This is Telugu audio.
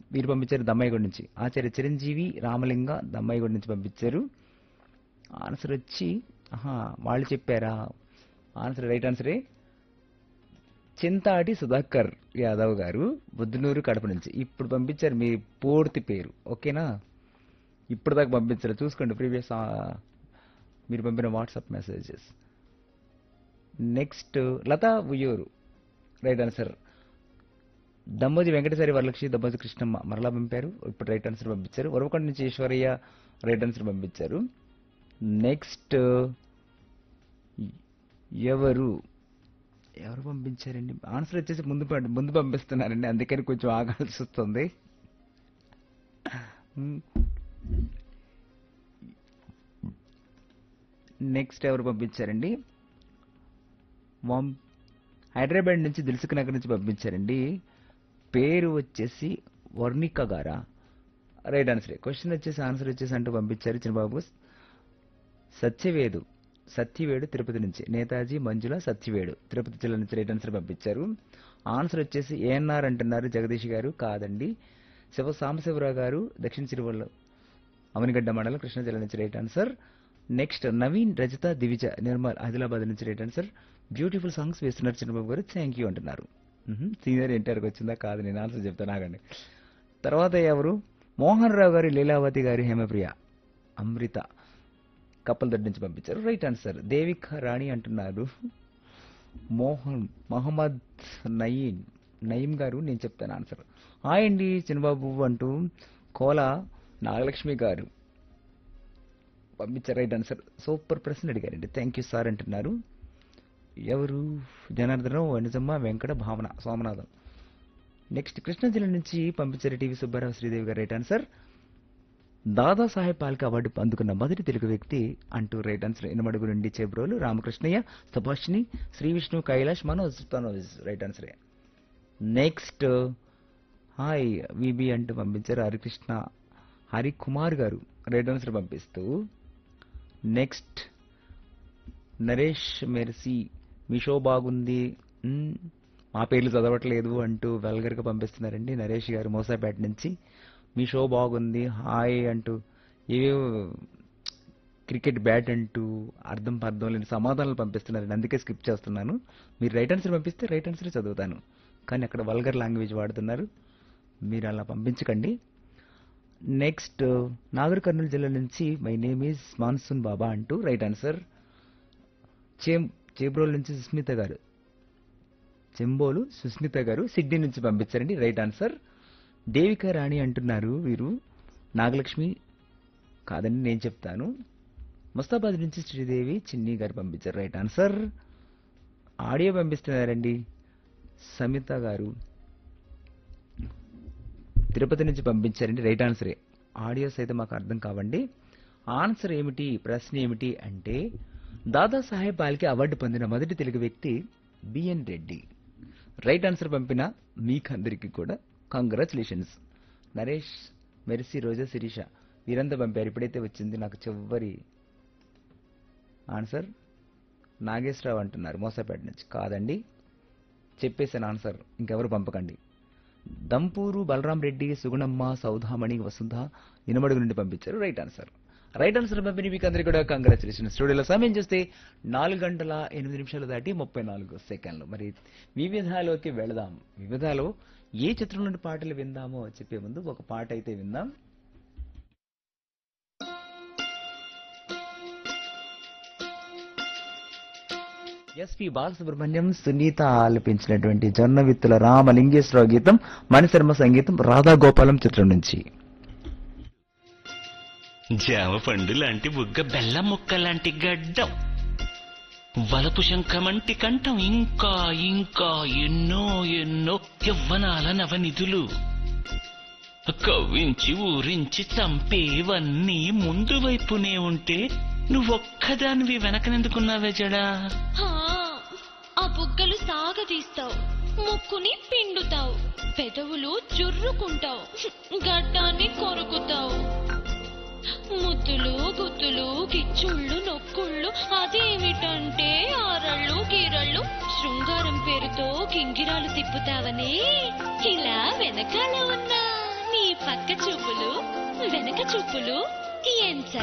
వీరు పంపించారు దమ్మాయిగూడ నుంచి ఆచార్య చిరంజీవి రామలింగ దమ్మాయిగూడ నుంచి పంపించారు ఆన్సర్ వచ్చి ఆహా వాళ్ళు చెప్పారా ఆన్సర్ రైట్ ఆన్సరే చింతాటి సుధాకర్ యాదవ్ గారు బుద్ధనూరు కడప నుంచి ఇప్పుడు పంపించారు మీ పూర్తి పేరు ఓకేనా ఇప్పుడు దాకా పంపించారు చూసుకోండి ప్రీవియస్ మీరు పంపిన WhatsApp messages next Latha Uyyuru right answer Dammoji Venkateswari Varalakshmi Dammoji Krishnamma మరలా పంపారు ఇప్పుడు రైట్ ఆన్సర్ పంపించారు ఉరవకొండ నుంచి ఈశ్వరయ్య రైట్ ఆన్సర్ పంపించారు నెక్స్ట్ ఎవరు ఎవరు పంపించారండి ఆన్సర్ వచ్చేసి ముందు పం- ముందు పంపిస్తున్నారండి అందుకని కొంచెం ఆగాల్సి వస్తుంది నెక్స్ట్ ఎవరు పంపించారండి వామ్- హైదరాబాద్ నుంచి దిల్సుఖ్ నగర్ నుంచి పంపించారండి పేరు వచ్చేసి వర్ణిక గారా రైట్ ఆన్సర్ క్వశ్చన్ వచ్చేసి ఆన్సర్ వచ్చేసి అంటూ పంపించారు చిన్నబాబు సత్యవేదు సత్యవేడు తిరుపతి నుంచి నేతాజీ మంజుల సత్యవేడు తిరుపతి జిల్లా నుంచి రైట్ ఆన్సర్ పంపించారు ఆన్సర్ వచ్చేసి ఏఎన్ఆర్ అంటున్నారు జగదీష్ గారు కాదండి శివ సాంబశివరావు గారు దక్షిణ తిరువల్ల అవనిగడ్డ మండలం కృష్ణా జిల్లా నుంచి right answer next Naveen Rajitha Divija Nirmal Adilabad నుంచి రైట్ ఆన్సర్ బ్యూటిఫుల్ సాంగ్స్ వేస్తున్నారు చిన్నబాబు గారు థ్యాంక్ యూ అంటున్నారు సీనియర్ ఎన్టీఆర్కి వచ్చిందా కాదు నేను ఆన్సర్ చెప్తాను ఆగండి తర్వాత ఎవరు మోహన్ రావు గారు లీలావతి గారు హేమప్రియ అమృత కప్పల్ దొడ్డి నుంచి పంపించారు రైట్ ఆన్సర్ దేవిక రాణి అంటున్నారు మోహన్ మహమ్మద్ నయీన్ నయీం గారు నేను చెప్తాను ఆన్సర్ హాయ్ అండి చిన్నబాబు అంటూ కోల నాగలక్ష్మి గారు పంపించారు రైట్ ఆన్సర్ సూపర్ ప్రశ్న అడిగారండి థ్యాంక్ యూ సార్ అంటున్నారు ఎవరు జనార్దనం వనిజమ్మ వెంకట భావన సోమనాథం నెక్స్ట్ కృష్ణా జిల్లా నుంచి పంపించారు TV Subbarao Sridevi garu right answer Dadasaheb Phalke award అందుకున్న మొదటి తెలుగు వ్యక్తి అంటూ రైట్ ఆన్సర్ ఎనమడుగు నుండి చేబ్రోలు రామకృష్ణయ్య సుభాష్ని శ్రీ విష్ణు కైలాష్ మనోజ్ తనోజ్ రైట్ ఆన్సరే నెక్స్ట్ హాయ్ విబి అంటూ పంపించారు హరికృష్ణ హరికుమార్ గారు రైట్ ఆన్సర్ పంపిస్తూ నెక్స్ట్ నరేష్ మెర్సీ మీ షో బాగుంది మ్, మా పేర్లు చదవట్లేదు అంటూ వెల్గర్గా పంపిస్తున్నారండి నరేష్ గారు మోసాపేట నుంచి మీ షో బాగుంది హాయ్ అంటూ ఏవేవో క్రికెట్ బ్యాట్ అంటూ అర్థం పర్థం లేని సమాధానాలు పంపిస్తున్నారండి అందుకే స్కిప్ చేస్తున్నాను మీరు రైట్ ఆన్సర్ పంపిస్తే రైట్ ఆన్సర్ చదువుతాను కానీ అక్కడ వల్గర్ లాంగ్వేజ్ వాడుతున్నారు మీరు అలా పంపించకండి నెక్స్ట్ నాగర్ కర్నూలు జిల్లా నుంచి my name is monsoon Baba అంటూ రైట్ ఆన్సర్ చేం చేబ్రోల్ నుంచి సుస్మిత గారు చెంబోలు సుస్మిత గారు సిడ్నీ నుంచి పంపించారండి రైట్ ఆన్సర్ దేవిక రాణి అంటున్నారు వీరు నాగలక్ష్మి కాదండి నేను చెప్తాను ముస్తాబాద్ నుంచి శ్రీదేవి చిన్ని గారు పంపించారు రైట్ ఆన్సర్ ఆడియో పంపిస్తున్నారండి సమిత గారు తిరుపతి నుంచి పంపించారండి రైట్ ఆన్సరే ఆడియోస్ అయితే మాకు అర్థం కావండి ఆన్సర్ ఏమిటి ప్రశ్న ఏమిటి అంటే దాదాసాహెబ్ పాల్కే అవార్డు పొందిన మొదటి తెలుగు వ్యక్తి బిఎన్ రెడ్డి రైట్ ఆన్సర్ పంపిన మీకందరికీ కూడా కంగ్రాచులేషన్స్ నరేష్ మెర్సీ రోజా శిరీష వీరంతా పంపారు ఇప్పుడైతే వచ్చింది నాకు చివరి ఆన్సర్ నాగేశ్వరరావు అంటున్నారు మోసపేట నుంచి కాదండి చెప్పేసాను ఆన్సర్ ఇంకెవరు పంపకండి దంపూరు బలరాం రెడ్డి సుగుణమ్మ సౌధామణి వసుంధ ఇనమడుగు నుండి పంపించారు రైట్ ఆన్సర్ రైట్ ఆన్సర్ పంపిన మీకు అందరికీ కూడా కంగ్రాచులేషన్ స్టూడియోలో సమయం చూస్తే నాలుగు గంటల ఎనిమిది నిమిషాలు దాటి ముప్పై నాలుగు సెకండ్లు మరి వివిధాలోకి వెళదాం వివిధాలో ఏ చిత్రం నుండి పాటలు విందామో చెప్పే ముందు ఒక పాట అయితే విందాం ఎస్పి బాలసుబ్రహ్మణ్యం సునీత ఆలపించినటువంటి జొన్న విత్తుల రామలింగేశ్వరరావు గీతం మణిశర్మ సంగీతం రాధాగోపాలం చిత్రం నుంచి జామ పండు లాంటి బుగ్గ బెల్లం ముక్క లాంటి గడ్డం వలపు శంఖమంటి కంఠం ఇంకా ఇంకా ఎన్నో ఎన్నో యవ్వనాల నవనిధులు కవ్వించి ఊరించి చంపేవన్నీ ముందు వైపునే ఉంటే నువ్వొక్కదానివి వెనకనెందుకున్నావే జడా హా, ఆ బుగ్గలు సాగదీస్తావు ముక్కుని పిండుతావు పెదవులు జుర్రుకుంటావు గడ్డాన్ని కొరుకుతావు ముద్దులు గుద్దులు కిచ్చుళ్ళు నొక్కుళ్ళు అదేమిటంటే ఆరళ్ళు గీరళ్ళు శృంగారం పేరుతో కింగిరాలు తిప్పుతావని ఇలా వెనకాల ఉన్న నీ చూపులు ఎంత